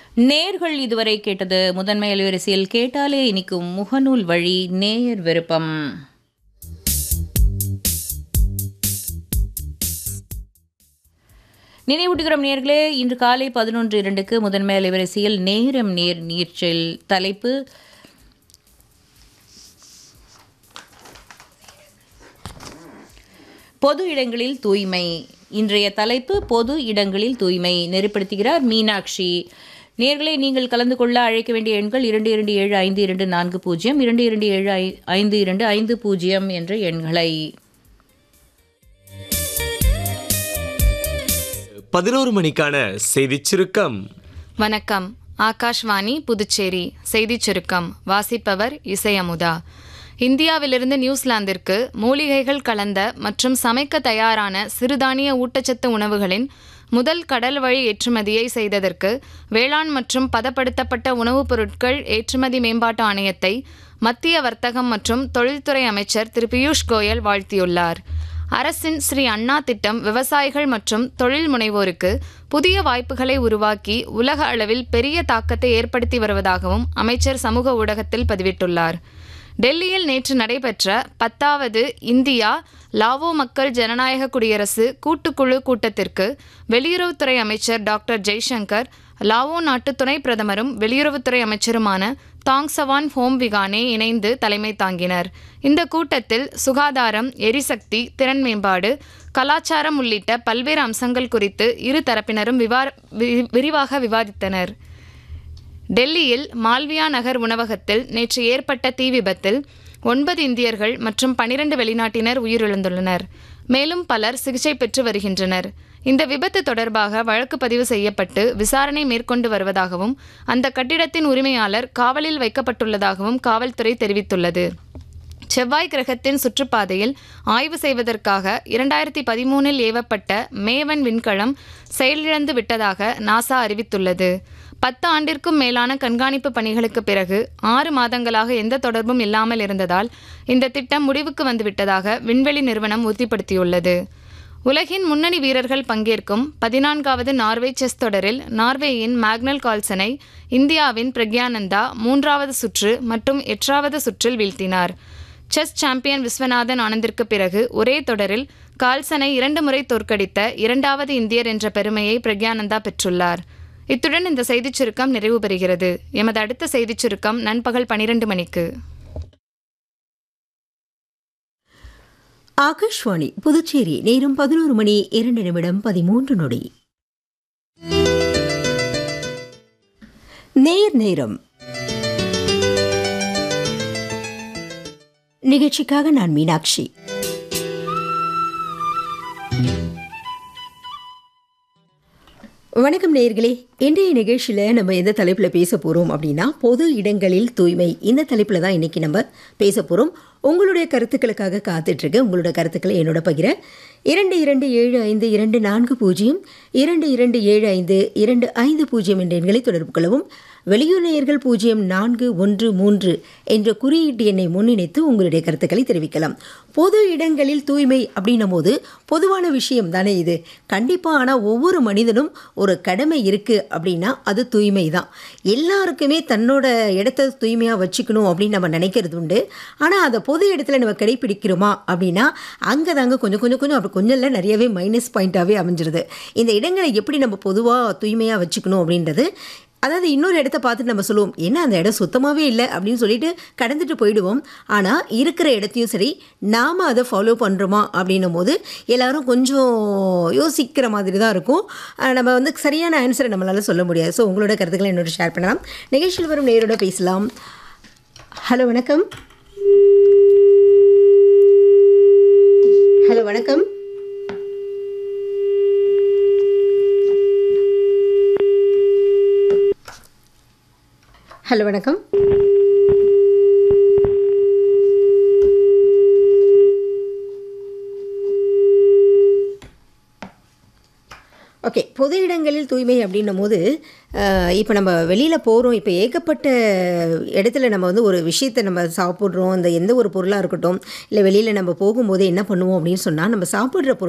நேர்கள் இதுவரை கேட்டது முதன்மை அலைவரிசையில் கேட்டாலே இனிக்கும் முகநூல் வழி நேயர் விருப்பம் நினைவூட்டுகிறோம் நேர்களே இன்று காலை பதினொன்று இரண்டுக்கு முதன்மை அலைவரிசையில் நேரம் நேர் நீர்ச்சல் தலைப்பு பொது இடங்களில் தூய்மை இன்றைய தலைப்பு பொது இடங்களில் தூய்மை நெறிப்படுத்துகிறார் மீனாட்சி நேர்களை நீங்கள் கலந்து கொள்ள அழைக்க வேண்டிய எண்கள் இரண்டு இரண்டு ஏழு ஐந்து இரண்டு நான்கு பூஜ்ஜியம் இரண்டு இரண்டு ஏழு ஐ ஐந்து இரண்டு ஐந்து பூஜ்ஜியம் என்ற எண்களை பதினோரு மணிக்கான செய்திச் சுருக்கம் வணக்கம் ஆகாஷ்வாணி புதுச்சேரி செய்திச் சுருக்கம் வாசிப்பவர் இசை அமுதா இந்தியாவிலிருந்து நியூசிலாந்திற்கு மூலிகைகள் கலந்த மற்றும் சமைக்க தயாரான சிறுதானிய ஊட்டச்சத்து உணவுகளின் முதல் கடல் வழி ஏற்றுமதியை செய்ததற்கு வேளாண் மற்றும் பதப்படுத்தப்பட்ட உணவுப் பொருட்கள் ஏற்றுமதி மேம்பாட்டு ஆணையத்தை மத்திய வர்த்தகம் மற்றும் தொழில்துறை அமைச்சர் திரு பியூஷ் கோயல் வாழ்த்தியுள்ளார் அரசின் ஸ்ரீ அண்ணா திட்டம் விவசாயிகள் மற்றும் தொழில் முனைவோருக்கு புதிய வாய்ப்புகளை உருவாக்கி உலக அளவில் பெரிய தாக்கத்தை ஏற்படுத்தி வருவதாகவும் அமைச்சர் சமூக ஊடகத்தில் பதிவிட்டுள்ளார் டெல்லியில் நேற்று நடைபெற்ற பத்தாவது இந்தியா லாவோ மக்கள் ஜனநாயக குடியரசு கூட்டுக்குழு கூட்டத்திற்கு வெளியுறவுத்துறை அமைச்சர் டாக்டர் ஜெய்சங்கர் லாவோ நாட்டு துணை பிரதமரும் வெளியுறவுத்துறை அமைச்சருமான தாங்சவான் ஹோம் விகானே இணைந்து தலைமை தாங்கினர் இந்த கூட்டத்தில் சுகாதாரம் எரிசக்தி திறன் மேம்பாடு கலாச்சாரம் உள்ளிட்ட பல்வேறு அம்சங்கள் குறித்து இரு தரப்பினரும் விவா வி- விரிவாக விவாதித்தனர் டெல்லியில் மால்வியா நகர் உணவகத்தில் நேற்று ஏற்பட்ட தீ விபத்தில் ஒன்பது இந்தியர்கள் மற்றும் பனிரெண்டு வெளிநாட்டினர் உயிரிழந்துள்ளனர் மேலும் பலர் சிகிச்சை பெற்று வருகின்றனர் இந்த விபத்து தொடர்பாக வழக்கு பதிவு செய்யப்பட்டு விசாரணை மேற்கொண்டு வருவதாகவும் அந்த கட்டிடத்தின் உரிமையாளர் காவலில் வைக்கப்பட்டுள்ளதாகவும் காவல்துறை தெரிவித்துள்ளது செவ்வாய் கிரகத்தின் சுற்றுப்பாதையில் ஆய்வு செய்வதற்காக இரண்டாயிரத்தி பதிமூனில் ஏவப்பட்ட மேவன் விண்கலம் செயலிழந்து விட்டதாக நாசா அறிவித்துள்ளது பத்து ஆண்டிற்கும் மேலான கண்காணிப்பு பணிகளுக்கு பிறகு ஆறு மாதங்களாக எந்த தொடர்பும் இல்லாமல் இருந்ததால் இந்த திட்டம் முடிவுக்கு வந்துவிட்டதாக விண்வெளி நிறுவனம் உறுதிப்படுத்தியுள்ளது உலகின் முன்னணி வீரர்கள் பங்கேற்கும் பதினான்காவது நார்வே செஸ் தொடரில் நார்வேயின் மேக்னல் கால்சனை இந்தியாவின் பிரக்யானந்தா மூன்றாவது சுற்று மற்றும் எட்டாவது சுற்றில் வீழ்த்தினார் செஸ் சாம்பியன் விஸ்வநாதன் ஆனந்திற்கு பிறகு ஒரே தொடரில் கால்சனை இரண்டு முறை தோற்கடித்த இரண்டாவது இந்தியர் என்ற பெருமையை பிரக்யானந்தா பெற்றுள்ளார் இத்துடன் இந்த செய்திச் சுருக்கம் நிறைவு பெறுகிறது எமது அடுத்த செய்திச் சுருக்கம் நண்பகல் பனிரெண்டு மணிக்கு ஆகாஷ்வாணி புதுச்சேரி நேரம் பதினோரு மணி இரண்டு நிமிடம் பதிமூன்று நொடி நேர் நேரம் நிகழ்ச்சிக்காக நான் மீனாட்சி வணக்கம் நேயர்களே இன்றைய நிகழ்ச்சியில் நம்ம எந்த தலைப்பில் பேச போகிறோம் அப்படின்னா பொது இடங்களில் தூய்மை இந்த தலைப்பில் தான் இன்றைக்கி நம்ம பேச போகிறோம் உங்களுடைய கருத்துக்களுக்காக காத்துட்ருக்கு உங்களோட கருத்துக்களை என்னோட பகிர இரண்டு இரண்டு ஏழு ஐந்து இரண்டு நான்கு பூஜ்ஜியம் இரண்டு இரண்டு ஏழு ஐந்து இரண்டு ஐந்து பூஜ்ஜியம் என்ற எண்களை தொடர்பு கொள்ளவும் வெளியூர் நேயர்கள் பூஜ்ஜியம் நான்கு ஒன்று மூன்று என்ற குறியீட்டு எண்ணை முன்னிணைத்து உங்களுடைய கருத்துக்களை தெரிவிக்கலாம் பொது இடங்களில் தூய்மை அப்படின்னும் போது பொதுவான விஷயம் தானே இது கண்டிப்பாக ஆனால் ஒவ்வொரு மனிதனும் ஒரு கடமை இருக்குது அப்படின்னா அது தூய்மை தான் எல்லாருக்குமே தன்னோட இடத்த தூய்மையாக வச்சுக்கணும் அப்படின்னு நம்ம நினைக்கிறது உண்டு ஆனால் அதை பொது இடத்துல நம்ம கடைப்பிடிக்கிறோமா அப்படின்னா அங்கே தாங்க கொஞ்சம் கொஞ்சம் கொஞ்சம் அப்படி கொஞ்சம் இல்லை நிறையவே மைனஸ் பாயிண்ட்டாகவே அமைஞ்சிருது இந்த இடங்களை எப்படி நம்ம பொதுவாக தூய்மையாக வச்சுக்கணும் அப்படின்றது அதாவது இன்னொரு இடத்த பார்த்துட்டு நம்ம சொல்லுவோம் என்ன அந்த இடம் சுத்தமாகவே இல்லை அப்படின்னு சொல்லிட்டு கடந்துட்டு போயிடுவோம் ஆனால் இருக்கிற இடத்தையும் சரி நாம் அதை ஃபாலோ பண்ணுறோமா அப்படின்னும் போது எல்லாரும் கொஞ்சம் யோசிக்கிற மாதிரி தான் இருக்கும் அஹ் நம்ம வந்து சரியான ஆன்சரை நம்மளால சொல்ல முடியாது ஸோ உங்களோட கருத்துக்களை என்னோட ஷேர் பண்ணலாம் நிகழ்ச்சியில் வரும் நேரோட பேசலாம் ஹலோ வணக்கம் ஹலோ வணக்கம் ஹலோ வணக்கம் ஓகே பொது இடங்களில் தூய்மை அப்படின்னும் போது இப்போ நம்ம வெளியில் போகிறோம் இப்போ ஏகப்பட்ட இடத்துல நம்ம வந்து ஒரு விஷயத்தை நம்ம சாப்பிட்றோம் அந்த எந்த ஒரு பொருளாக இருக்கட்டும் இல்லை வெளியில் நம்ம போகும்போது என்ன பண்ணுவோம் அப்படின்னு சொன்னால் நம்ம சாப்பிட்ற பொருள்